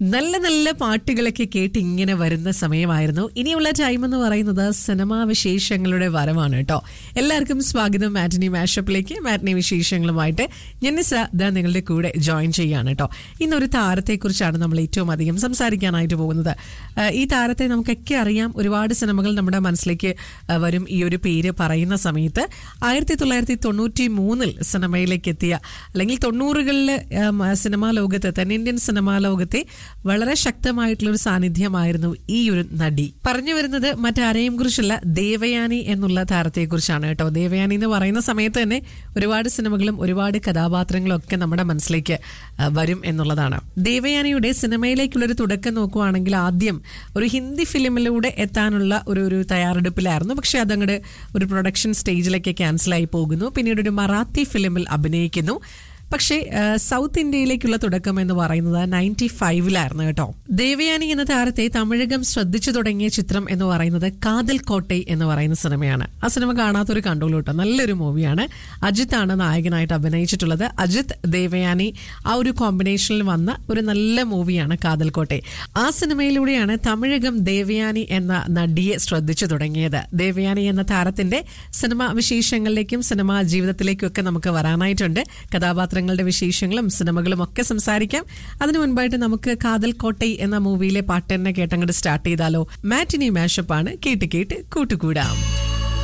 നല്ല നല്ല പാട്ടുകളൊക്കെ കേട്ട് ഇങ്ങനെ വരുന്ന സമയമായിരുന്നു ഇനിയുള്ള ടൈം എന്ന് പറയുന്നത് സിനിമാ വിശേഷങ്ങളുടെ വരവാണ് കേട്ടോ എല്ലാവർക്കും സ്വാഗതം മാറ്റിനി മാഷപ്പിലേക്ക് മാറ്റിനി വിശേഷങ്ങളുമായിട്ട് ജനിസ ദാ നിങ്ങളുടെ കൂടെ ജോയിൻ ചെയ്യാണ് കേട്ടോ ഇന്നൊരു താരത്തെക്കുറിച്ചാണ് നമ്മൾ ഏറ്റവും അധികം സംസാരിക്കാനായിട്ട് പോകുന്നത് ആ, ഈ താരത്തെ നമുക്കൊക്കെ അറിയാം ഒരുപാട് സിനിമകൾ നമ്മുടെ മനസ്സിലേക്ക് ആ, വരും ഈ ഒരു പേര് പറയുന്ന സമയത്ത് ആയിരത്തി തൊള്ളായിരത്തി തൊണ്ണൂറ്റി മൂന്നിൽ സിനിമയിലേക്ക് എത്തിയ അല്ലെങ്കിൽ തൊണ്ണൂറുകളിൽ സിനിമാ ലോകത്ത് തെന്നിന്ത്യൻ സിനിമാ ലോകത്തെ വളരെ ശക്തമായിട്ടുള്ള ഒരു സാന്നിധ്യമായിരുന്നു ഈ ഒരു നടി പറഞ്ഞു വരുന്നത് മറ്റാരെയും കുറിച്ചല്ല ദേവയാനി എന്നുള്ള താരത്തെക്കുറിച്ചാണ് കേട്ടോ ദേവയാനി എന്ന് പറയുന്ന സമയത്ത് തന്നെ ഒരുപാട് സിനിമകളും ഒരുപാട് കഥാപാത്രങ്ങളും ഒക്കെ നമ്മുടെ മനസ്സിലേക്ക് ആ, വരും എന്നുള്ളതാണ് ദേവയാനിയുടെ സിനിമയിലേക്കുള്ള ഒരു തുടക്കം നോക്കുവാണെങ്കിൽ ആദ്യം ഒരു ഹിന്ദി ഫിലിമിലൂടെ എത്താനുള്ള ഒരു ഒരു തയ്യാറെടുപ്പിലായിരുന്നു പക്ഷെ അതങ്ങോട്ട് ഒരു പ്രൊഡക്ഷൻ സ്റ്റേജിലേക്ക് ക്യാൻസലായി പോകുന്നു പിന്നീട് ഒരു മറാത്തി ഫിലിമിൽ അഭിനയിക്കുന്നു പക്ഷേ ആ, സൗത്ത് ഇന്ത്യയിലേക്കുള്ള തുടക്കം എന്ന് പറയുന്നത് നയൻറ്റി ഫൈവിലായിരുന്നു കേട്ടോ ദേവയാനി എന്ന താരത്തെ തമിഴകം ശ്രദ്ധിച്ചു തുടങ്ങിയ ചിത്രം എന്ന് പറയുന്നത് കാതൽ കോട്ടൈ എന്ന് പറയുന്ന സിനിമയാണ് ആ സിനിമ കാണാത്തൊരു കണ്ടോളൂ കേട്ടോ നല്ലൊരു മൂവിയാണ് അജിത്ത് ആണ് നായകനായിട്ട് അഭിനയിച്ചിട്ടുള്ളത് അജിത്ത് ദേവയാനി ആ ഒരു കോമ്പിനേഷനിൽ വന്ന ഒരു നല്ല മൂവിയാണ് കാതൽ കോട്ടൈ ആ സിനിമയിലൂടെയാണ് തമിഴകം ദേവയാനി എന്ന നടിയെ ശ്രദ്ധിച്ചു തുടങ്ങിയത് ദേവയാനി എന്ന താരത്തിന്റെ സിനിമ വിശേഷങ്ങളിലേക്കും സിനിമാ ജീവിതത്തിലേക്കും ഒക്കെ നമുക്ക് വരാനായിട്ടുണ്ട് കഥാപാത്രങ്ങളുടെ വിശേഷങ്ങളും സിനിമകളും ഒക്കെ സംസാരിക്കാം അതിനു മുൻപായിട്ട് നമുക്ക് കാതൽ കോട്ടൈ എന്ന മൂവിയിലെ പാട്ട് തന്നെ കേട്ടങ്ങോട്ട് സ്റ്റാർട്ട് ചെയ്താലോ മാറ്റിനി മാഷപ്പ് ആണ് കേട്ട് കേട്ട് കൂട്ടുകൂടാം